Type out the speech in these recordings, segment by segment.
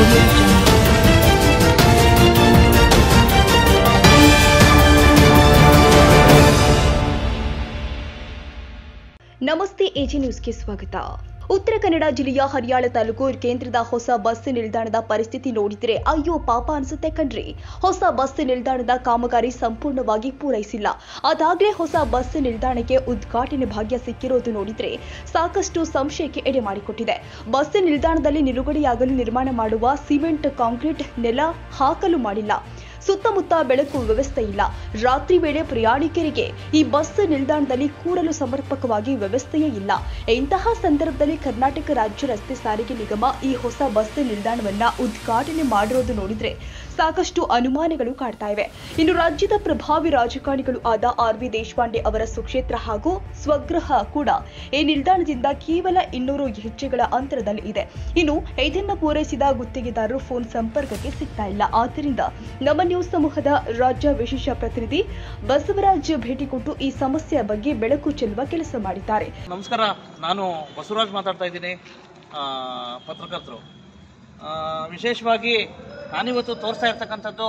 audio jungle. ನಮಸ್ತೆ AG ನ್ಯೂಸ್ಗೆ ಸ್ವಾಗತ ಉತ್ತರ ಕನ್ನಡ ಜಿಲ್ಲೆಯ ಹರಿಯಾಳ ತಾಲೂಕು ಕೇಂದ್ರದ ಹೊಸ ಬಸ್ ನಿಲ್ದಾಣದ ಪರಿಸ್ಥಿತಿ ನೋಡಿದ್ರೆ ಅಯ್ಯೋ ಪಾಪ ಅನ್ಸುತ್ತೆ ಕಣ್ರಿ ಹೊಸ ಬಸ್ ನಿಲ್ದಾಣದ ಕಾಮಗಾರಿ ಸಂಪೂರ್ಣವಾಗಿ ಪೂರೈಸಿಲ್ಲ ಅದಾಗ್ಲೇ ಹೊಸ ಬಸ್ ನಿಲ್ದಾಣಕ್ಕೆ ಉದ್ಘಾಟನೆ ಭಾಗ್ಯ ಸಿಕ್ಕಿರೋದು ನೋಡಿದ್ರೆ ಸಾಕಷ್ಟು ಸಂಶಯಕ್ಕೆ ಎಡೆ ಮಾಡಿಕೊಟ್ಟಿದೆ ಬಸ್ ನಿಲ್ದಾಣದಲ್ಲಿ ನಿಲುಗಡೆಯಾಗಲು ನಿರ್ಮಾಣ ಮಾಡುವ ಸಿಮೆಂಟ್ ಕಾಂಕ್ರೀಟ್ ನೆಲ ಹಾಕಲು ಮಾಡಿಲ್ಲ ಸುತ್ತಮುತ್ತ ಬೆಳಕು ವ್ಯವಸ್ಥೆ ಇಲ್ಲ ರಾತ್ರಿ ವೇಳೆ ಪ್ರಯಾಣಿಕರಿಗೆ ಈ ಬಸ್ ನಿಲ್ದಾಣದಲ್ಲಿ ಕೂರಲು ಸಮರ್ಪಕವಾಗಿ ವ್ಯವಸ್ಥೆಯೇ ಇಲ್ಲ ಇಂತಹ ಸಂದರ್ಭದಲ್ಲಿ ಕರ್ನಾಟಕ ರಾಜ್ಯ ರಸ್ತೆ ಸಾರಿಗೆ ನಿಗಮ ಈ ಹೊಸ ಬಸ್ ನಿಲ್ದಾಣವನ್ನ ಉದ್ಘಾಟನೆ ಮಾಡಿರೋದು ನೋಡಿದ್ರೆ ಸಾಕಷ್ಟು ಅನುಮಾನಗಳು ಕಾಡ್ತಾ ಇವೆ ಇನ್ನು ರಾಜ್ಯದ ಪ್ರಭಾವಿ ರಾಜಕಾರಣಿಗಳು ಆದ ಆರ್ ವಿ ದೇಶಪಾಂಡೆ ಅವರ ಸುಕ್ಷೇತ್ರ ಹಾಗೂ ಸ್ವಗೃಹ ಕೂಡ ಈ ನಿಲ್ದಾಣದಿಂದ ಕೇವಲ ಇನ್ನೂರು ಹೆಜ್ಜೆಗಳ ಅಂತರದಲ್ಲಿ ಇದೆ ಇನ್ನು ಇದನ್ನ ಪೂರೈಸಿದ ಗುತ್ತಿಗೆದಾರರು ಫೋನ್ ಸಂಪರ್ಕಕ್ಕೆ ಸಿಗ್ತಾ ಇಲ್ಲ ಆದ್ದರಿಂದ ನಮ್ಮ ನ್ಯೂಸ್ ಸಮೂಹದ ರಾಜ್ಯ ವಿಶೇಷ ಪ್ರತಿನಿಧಿ ಬಸವರಾಜ್ ಭೇಟಿ ಕೊಟ್ಟು ಈ ಸಮಸ್ಯೆಯ ಬಗ್ಗೆ ಬೆಳಕು ಚೆಲ್ಲುವ ಕೆಲಸ ಮಾಡಿದ್ದಾರೆ ನಮಸ್ಕಾರ ನಾನು ಬಸವರಾಜ್ ಮಾತಾಡ್ತಾ ಇದ್ದೀನಿ ಆ, ಪತ್ರಕರ್ತರು ಆ, ವಿಶೇಷವಾಗಿ ನಾನಿವತ್ತು ತೋರಿಸ್ತಾ ಇರ್ತಕ್ಕಂಥದ್ದು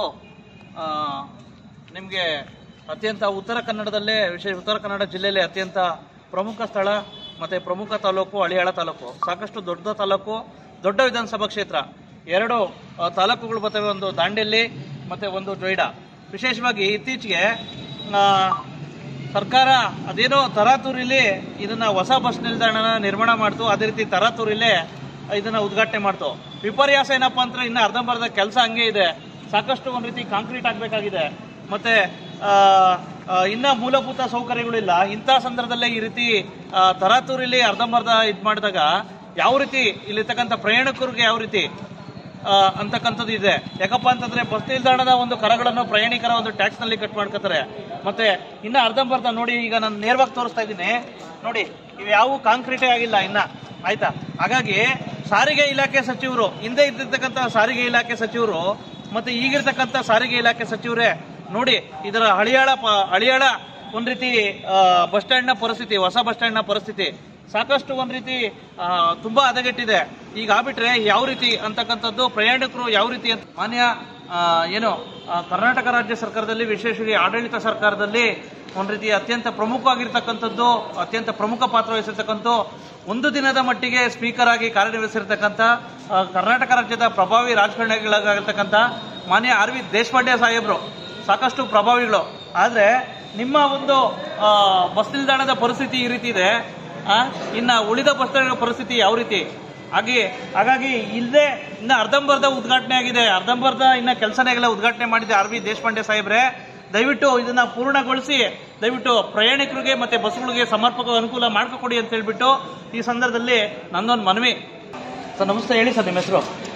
ನಿಮಗೆ ಅತ್ಯಂತ ಉತ್ತರ ಕನ್ನಡದಲ್ಲೇ ವಿಶೇಷ ಉತ್ತರ ಕನ್ನಡ ಜಿಲ್ಲೆಯಲ್ಲಿ ಅತ್ಯಂತ ಪ್ರಮುಖ ಸ್ಥಳ ಮತ್ತು ಪ್ರಮುಖ ತಾಲೂಕು ಹಳಿಯಾಳ ತಾಲೂಕು ಸಾಕಷ್ಟು ದೊಡ್ಡ ತಾಲೂಕು ದೊಡ್ಡ ವಿಧಾನಸಭಾ ಕ್ಷೇತ್ರ ಎರಡು ಆ, ತಾಲೂಕುಗಳು ಬರ್ತವೆ ಒಂದು ದಾಂಡೇಲಿ ಮತ್ತು ಒಂದು ಜೊಯ್ಡಾ ವಿಶೇಷವಾಗಿ ಇತ್ತೀಚೆಗೆ ಆ, ಸರ್ಕಾರ ಅದೇನೋ ತರಾತೂರಿಲಿ ಇದನ್ನ ಹೊಸ ಬಸ್ ನಿಲ್ದಾಣನ ನಿರ್ಮಾಣ ಮಾಡ್ತು ಅದೇ ರೀತಿ ತರಾತೂರಿಲೇ ಇದನ್ನ ಉದ್ಘಾಟನೆ ಮಾಡ್ತು ವಿಪರ್ಯಾಸ ಏನಪ್ಪಾ ಅಂದ್ರೆ ಇನ್ನು ಅರ್ಧಂಬರ್ಧ ಕೆಲಸ ಹಂಗೆ ಇದೆ ಸಾಕಷ್ಟು ಒಂದ್ ರೀತಿ ಕಾಂಕ್ರೀಟ್ ಆಗಬೇಕಾಗಿದೆ ಮತ್ತೆ ಆ, ಆ, ಇನ್ನ ಮೂಲಭೂತ ಸೌಕರ್ಯಗಳಿಲ್ಲ ಇಂಥ ಸಂದರ್ಭದಲ್ಲೇ ಈ ರೀತಿ ಆ, ತರಾತೂರಿಲಿ ಅರ್ಧಂಬರ್ಧ ಇದು ಮಾಡಿದಾಗ ಯಾವ ರೀತಿ ಇಲ್ಲಿರ್ತಕ್ಕಂಥ ಪ್ರಯಾಣಿಕರಿಗೆ ಯಾವ ರೀತಿ ಆ, ಅಂತಕ್ಕಂಥದ್ದು ಇದೆ ಯಾಕಪ್ಪ ಅಂತಂದ್ರೆ ಬಸ್ ನಿಲ್ದಾಣದ ಒಂದು ಕರಗಳನ್ನು ಪ್ರಯಾಣಿಕರ ಒಂದು ಟ್ಯಾಕ್ಸ್ ನಲ್ಲಿ ಕಟ್ ಮಾಡ್ಕೋತಾರೆ ಮತ್ತೆ ಇನ್ನ ಅರ್ಧಂಬರ್ಧ ನೋಡಿ ಈಗ ನಾನು ನೇರವಾಗಿ ತೋರಿಸ್ತಾ ಇದ್ದೀನಿ ನೋಡಿ ಇವು ಯಾವ ಕಾಂಕ್ರೀಟೇ ಆಗಿಲ್ಲ ಇನ್ನ ಆಯ್ತಾ ಹಾಗಾಗಿ ಸಾರಿಗೆ ಇಲಾಖೆ ಸಚಿವರು ಹಿಂದೆ ಇದ್ದಿರ್ತಕ್ಕಂಥ ಸಾರಿಗೆ ಇಲಾಖೆ ಸಚಿವರು ಮತ್ತೆ ಈಗಿರ್ತಕ್ಕಂಥ ಸಾರಿಗೆ ಇಲಾಖೆ ಸಚಿವರೇ ನೋಡಿ ಇದರ ಹಳಿಯಾಳ ಪ- ಹಳಿಯಾಳ ಒಂದ್ ರೀತಿ ಬಸ್ ಸ್ಟ್ಯಾಂಡ್ ನ ಪರಿಸ್ಥಿತಿ ಹೊಸ ಬಸ್ ಸ್ಟ್ಯಾಂಡ್ ನ ಪರಿಸ್ಥಿತಿ ಸಾಕಷ್ಟು ಒಂದ್ ರೀತಿ ಆ, ತುಂಬಾ ಹದಗೆಟ್ಟಿದೆ ಈಗ ಆಗ್ಬಿಟ್ರೆ ಯಾವ ರೀತಿ ಅಂತಕ್ಕಂಥದ್ದು ಪ್ರಯಾಣಿಕರು ಯಾವ ರೀತಿ ಅಂತ ಮಾನ್ಯ ಆ, ಏನು ಆ, ಕರ್ನಾಟಕ ರಾಜ್ಯ ಸರ್ಕಾರದಲ್ಲಿ ವಿಶೇಷವಾಗಿ ಆಡಳಿತ ಸರ್ಕಾರದಲ್ಲಿ ಒಂದ್ ರೀತಿ ಅತ್ಯಂತ ಪ್ರಮುಖವಾಗಿರ್ತಕ್ಕಂಥದ್ದು ಅತ್ಯಂತ ಪ್ರಮುಖ ಪಾತ್ರ ವಹಿಸಿರ್ತಕ್ಕಂಥ ಒಂದು ದಿನದ ಮಟ್ಟಿಗೆ ಸ್ಪೀಕರ್ ಆಗಿ ಕಾರ್ಯನಿರ್ವಹಿಸಿರ್ತಕ್ಕಂಥ ಆ, ಕರ್ನಾಟಕ ರಾಜ್ಯದ ಪ್ರಭಾವಿ ರಾಜಕಾರಣಿಗಳಾಗಿರ್ತಕ್ಕಂಥ ಮಾನ್ಯ ಆರ್ ವಿ ದೇಶಪಾಂಡೆ ಸಾಹೇಬ್ರು ಸಾಕಷ್ಟು ಪ್ರಭಾವಿಗಳು ಆದ್ರೆ ನಿಮ್ಮ ಒಂದು ಆ, ಬಸ್ ನಿಲ್ದಾಣದ ಪರಿಸ್ಥಿತಿ ಈ ರೀತಿ ಇದೆ ಆ, ಇನ್ನ ಉಳಿದ ಬಸ್ ನಿಲ್ದಾಣದ ಪರಿಸ್ಥಿತಿ ಯಾವ ರೀತಿ ಹಾಗೆ ಹಾಗಾಗಿ ಇಲ್ಲದೆ ಇನ್ನ ಅರ್ಧಂಬರ್ಧ ಉದ್ಘಾಟನೆ ಆಗಿದೆ ಅರ್ಧಂಬರ್ಧ ಇನ್ನ ಕೆಲಸನೆಲ್ಲ ಉದ್ಘಾಟನೆ ಮಾಡಿದೆ ಆರ್ ವಿ ದೇಶಪಾಂಡೆ ಸಾಹೇಬ್ರೆ ದಯವಿಟ್ಟು ಇದನ್ನ ಪೂರ್ಣಗೊಳಿಸಿ ದಯವಿಟ್ಟು ಪ್ರಯಾಣಿಕರಿಗೆ ಮತ್ತೆ ಬಸ್ಗಳಿಗೆ ಸಮರ್ಪಕ ಅನುಕೂಲ ಮಾಡ್ಕೊಡಿ ಅಂತ ಹೇಳ್ಬಿಟ್ಟು ಈ ಸಂದರ್ಭದಲ್ಲಿ ನನ್ನೊಂದು ಮನವಿ ಸರ್ ನಮಸ್ತೆ ಹೇಳಿ ಸರ್ ನಿಮ್ಮ ಹೆಸರು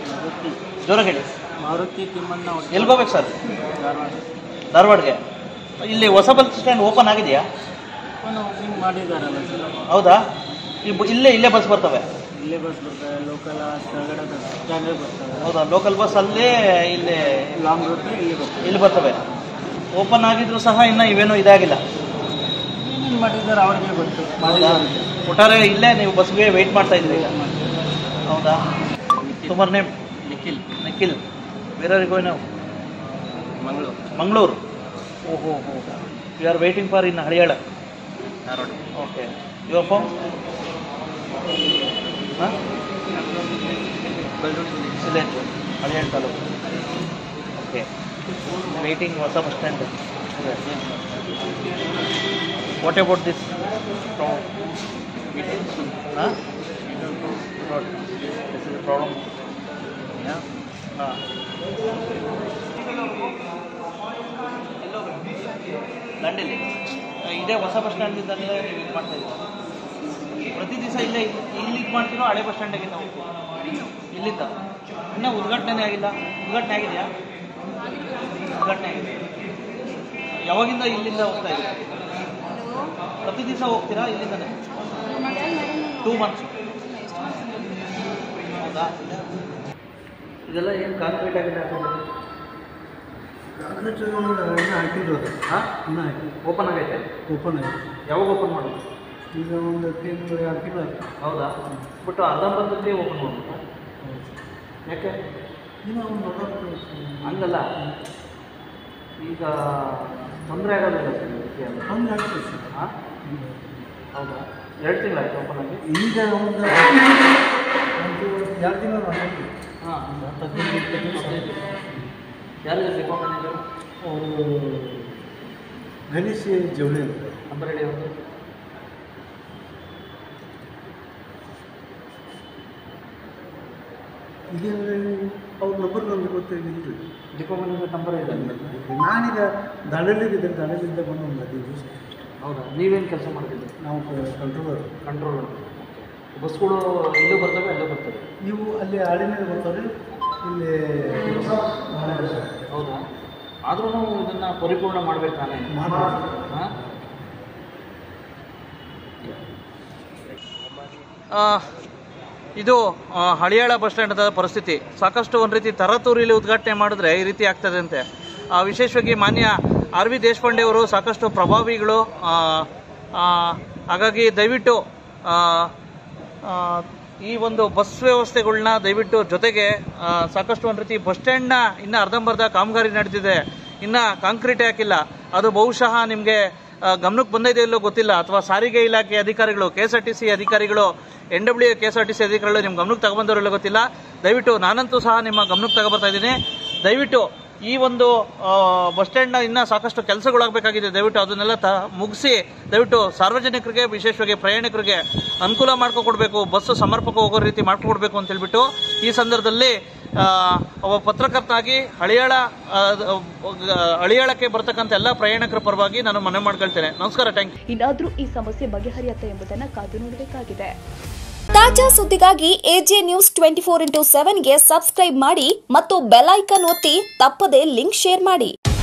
ಜೋರಾಗಿ ಹೇಳಿ ಮಾರುತಿ ತಿಮ್ಮಣ್ಣ ಎಲ್ಲಿ ಹೋಗ್ಬೇಕು ಸರ್ ಧಾರವಾಡಗೆ ಇಲ್ಲಿ ಹೊಸ ಬಸ್ ಸ್ಟ್ಯಾಂಡ್ ಓಪನ್ ಆಗಿದೆಯಾ ಓಪನಿಂಗ್ ಮಾಡಿದಾರಲ್ಲ ಸರ್ ಹೌದಾ ಈ ಬ- ಇಲ್ಲೇ ಇಲ್ಲೇ ಬಸ್ ಬರ್ತವೆ ಇಲ್ಲೇ ಬಸ್ ಬರ್ತವೆ ಲೋಕಲ್ ಕೆಳಗಡೆ ಸ್ಟ್ಯಾಂಡೇ ಬರ್ತವೆ ಹೌದಾ ಲೋಕಲ್ ಬಸ್ ಅಲ್ಲೇ ಇಲ್ಲಿ ಲಾಂಗ್ ರೂಟ್ ಇಲ್ಲಿ ಬರ್ತವೆ ಇಲ್ಲಿ ಬರ್ತವೆ ಓಪನ್ ಆಗಿದ್ರು ಸಹ ಇನ್ನ ಇವೇನು ಇದಾಗಿಲ್ಲ ಏನೇನು ಮಾಡಿದ್ದಾರೆ ಅವ್ರಿಗೆ ಗೊತ್ತು ಹೌದಾ ಒಟ್ಟಾರೆ ಇಲ್ಲೇ ನೀವು ಬಸ್ಗೆ ವೆಯ್ಟ್ ಮಾಡ್ತಾ ಇದ್ರಿ ಈಗ ಹೌದಾ ತುಮಾರ್ ನೇಮ್ ನಿಖಿಲ್ ನಿಖಿಲ್ ಬೇರೆಯವ್ರಿಗೂ ನಾವು ಮಂಗಳೂರು ಮಂಗಳೂರು ಓಹೋ ಹೋ you are waiting for in Haliyal Dharwad okay your form ಹಾಂ silent Haliyal taluk okay waiting ಹೊಸ bus stand what about this ಹಾಂ ದಿಸ್ ಇಸ್ ಪ್ರಾಬ್ಲಮ್ ಹಾಂ ದಂಡೇಲಿ ಇದೇ ಹೊಸ ಬಸ್ ಸ್ಟ್ಯಾಂಡಿಂದ ನೀವು ಇದು ಮಾಡ್ತಾ ಇದ್ದೀರಾ ಪ್ರತಿ ದಿವಸ ಇಲ್ಲೇ ಇಲ್ಲಿ ಇದು ಮಾಡ್ತೀರೋ ಹಳೆ ಬಸ್ ಸ್ಟ್ಯಾಂಡಿಗೆ ನಾವು ಇಲ್ಲಿಂದ ಇನ್ನೂ ಉದ್ಘಾಟನೆ ಆಗಿಲ್ಲ ಉದ್ಘಾಟನೆ ಆಗಿದೆಯಾ ಉದ್ಘಾಟನೆ ಆಗಿದೆ ಯಾವಾಗಿಂದ ಇಲ್ಲಿಂದ ಹೋಗ್ತಾ ಇದ್ದೀರಾ ಪ್ರತಿ ದಿವಸ ಹೋಗ್ತೀರಾ ಇಲ್ಲಿಂದನೇ ಟೂ ಮಂತ್ಸ್ ಹೌದಾ ಇದೆಲ್ಲ ಏನು ಕಾಂಕ್ರೀಟ್ ಆಗಿದೆ ಹಾಕಿರೋದು ಹಾಂ ಇನ್ನೂ ಹಾಕಿ ಓಪನ್ ಆಗೈತೆ ಓಪನ್ ಆಗಿದೆ ಯಾವಾಗ ಓಪನ್ ಮಾಡೋದು ಈಗ ಒಂದು ತಿಂಗಳು ಎರಡು ತಿಂಗಳು ಆಯ್ತು ಹೌದಾ ಬಟ್ ಅರ್ಧಂಬರ್ಧಕ್ಕೆ ಓಪನ್ ಮಾಡ್ಬೇಕು ಯಾಕೆ ಹಂಗಲ್ಲ ಈಗ ತೊಂದರೆ ಆಗೋದಿಲ್ಲ ಸರ್ ಇದಕ್ಕೆ ಅಂತ. ಹಾಂ ಹೌದಾ ಎರಡು ತಿಂಗಳಾಯ್ತು ಓಪನ್ ಆಗಿ ಈಗ ಒಂದು ಒಂದು ಎರಡು ತಿಂಗಳು ಹಾಂ ಯಾರು ಡಿಪೋ ಮ್ಯಾನೇಜರು ಅವರು ಗಣೇಶ್ ಜವಳಿ ಅಂತ ನಂಬರ್ ಹೇಳಿ ಅವ್ರದ್ದು ಇದೇನಂದ್ರೆ ಅವ್ರ ನಂಬರ್ ನಮ್ಗೆ ಗೊತ್ತಿಲ್ಲ ಡಿಪೋ ಮ್ಯಾನೇಜರ್ ನಂಬರ್ ಇದೆ ನಾನೀಗ ದಾಂಡೇಲಿದ್ದೆ ದಾಂಡೇಲಿಂದ ಬಂದು ಒಂದು ಹದಿನೈದು ದಿವಸ ಹೌದಾ ನೀವೇನು ಕೆಲಸ ಮಾಡ್ತಿದ್ದೀರಿ ನಾವು ಕಂಟ್ರೋಲರ್ ಕಂಟ್ರೋಲ್ ಬಸ್ಗಳು ಇಲ್ಲೂ ಬರ್ತವೆ ಅಲ್ಲೂ ಬರ್ತವೆ ಇವು ಅಲ್ಲಿ ಆಡಿನಲ್ಲಿ ಬರ್ತಾರೆ ಇಲ್ಲಿ ಹೌದಾ ಆದ್ರೂ ಇದನ್ನು ಪರಿಪೂರ್ಣ ಮಾಡ್ಬೇಕು ತಾನೇ ಮಾಡ್ಬೇಕು. ಹಾಂ ಇದು ಆ, ಹಳಿಯಾಳ ಬಸ್ ಸ್ಟ್ಯಾಂಡ್ ಪರಿಸ್ಥಿತಿ ಸಾಕಷ್ಟು ಒಂದು ರೀತಿ ತರತೂರಿಲಿ ಉದ್ಘಾಟನೆ ಮಾಡಿದ್ರೆ ಈ ರೀತಿ ಆಗ್ತದೆ ಅಂತೆ ಆ, ವಿಶೇಷವಾಗಿ ಮಾನ್ಯ ಆರ್ ವಿ ದೇಶಪಾಂಡೆ ಅವರು ಸಾಕಷ್ಟು ಪ್ರಭಾವಿಗಳು ಆ, ಆ, ಹಾಗಾಗಿ ದಯವಿಟ್ಟು ಆ, ಆ, ಈ ಒಂದು ಬಸ್ ವ್ಯವಸ್ಥೆಗಳನ್ನ ದಯವಿಟ್ಟು ಜೊತೆಗೆ ಆ, ಸಾಕಷ್ಟು ಒಂದು ರೀತಿ ಬಸ್ ಸ್ಟ್ಯಾಂಡ್ನ ಇನ್ನು ಅರ್ಧಂಬರ್ಧ ಕಾಮಗಾರಿ ನಡೆದಿದೆ ಇನ್ನು ಕಾಂಕ್ರೀಟ್ ಹಾಕಿಲ್ಲ ಅದು ಬಹುಶಃ ನಿಮಗೆ ಗಮನಕ್ಕೆ ಬಂದಿದೆ ಇಲ್ಲೋ ಗೊತ್ತಿಲ್ಲ ಅಥವಾ ಸಾರಿಗೆ ಇಲಾಖೆ ಅಧಿಕಾರಿಗಳು K S R T C ಅಧಿಕಾರಿಗಳು N W K S R T C ಅಧಿಕಾರಿಗಳು ನಿಮ್ಮ ಗಮನಕ್ಕೆ ತಗೊಂಬಂದವರೆಲ್ಲ ಗೊತ್ತಿಲ್ಲ ದಯವಿಟ್ಟು ನಾನಂತೂ ಸಹ ನಿಮ್ಮ ಗಮನಕ್ಕೆ ತಗೊಬರ್ತಾ ಇದ್ದೀನಿ ದಯವಿಟ್ಟು ಈ ಒಂದು ಆ, ಬಸ್ ಸ್ಟ್ಯಾಂಡ್ನ ಇನ್ನೂ ಸಾಕಷ್ಟು ಕೆಲಸಗಳಾಗಬೇಕಾಗಿದೆ ದಯವಿಟ್ಟು ಅದನ್ನೆಲ್ಲ ತ ಮುಗಿಸಿ ದಯವಿಟ್ಟು ಸಾರ್ವಜನಿಕರಿಗೆ ವಿಶೇಷವಾಗಿ ಪ್ರಯಾಣಿಕರಿಗೆ ಅನುಕೂಲ ಮಾಡ್ಕೊಕೊಡ್ಬೇಕು ಬಸ್ಸು ಸಮರ್ಪಕ ಹೋಗೋ ರೀತಿ ಮಾಡ್ಕೊಡ್ಬೇಕು ಅಂತ ಹೇಳ್ಬಿಟ್ಟು ಈ ಸಂದರ್ಭದಲ್ಲಿ ಆ, ಒಬ್ಬ ಪತ್ರಕರ್ತನಾಗಿ ಹಳಿಯಾಳ ಆ, ಆ, ಹಳಿಯಾಳಕ್ಕೆ ಬರ್ತಕ್ಕಂಥ ಎಲ್ಲ ಪ್ರಯಾಣಿಕರ ಪರವಾಗಿ ನಾನು ಮನವಿ ಮಾಡ್ಕೊಳ್ತೇನೆ ನಮಸ್ಕಾರ ಥ್ಯಾಂಕ್ ಯು ಇನ್ನಾದ್ರೂ ಈ ಸಮಸ್ಯೆ ಬಗೆಹರಿಯುತ್ತೆ ಎಂಬುದನ್ನು ಕಾದು ನೋಡಬೇಕಾಗಿದೆ ತಾಜಾ ಸುದ್ದಿಗಾಗಿ AJ news twenty four into ಸೆವೆನ್ಗೆ ಸಬ್ಸ್ಕ್ರೈಬ್ ಮಾಡಿ ಮತ್ತು ಬೆಲ್ ಐಕನ್ ಒತ್ತಿ ತಪ್ಪದೇ ಲಿಂಕ್ ಶೇರ್ ಮಾಡಿ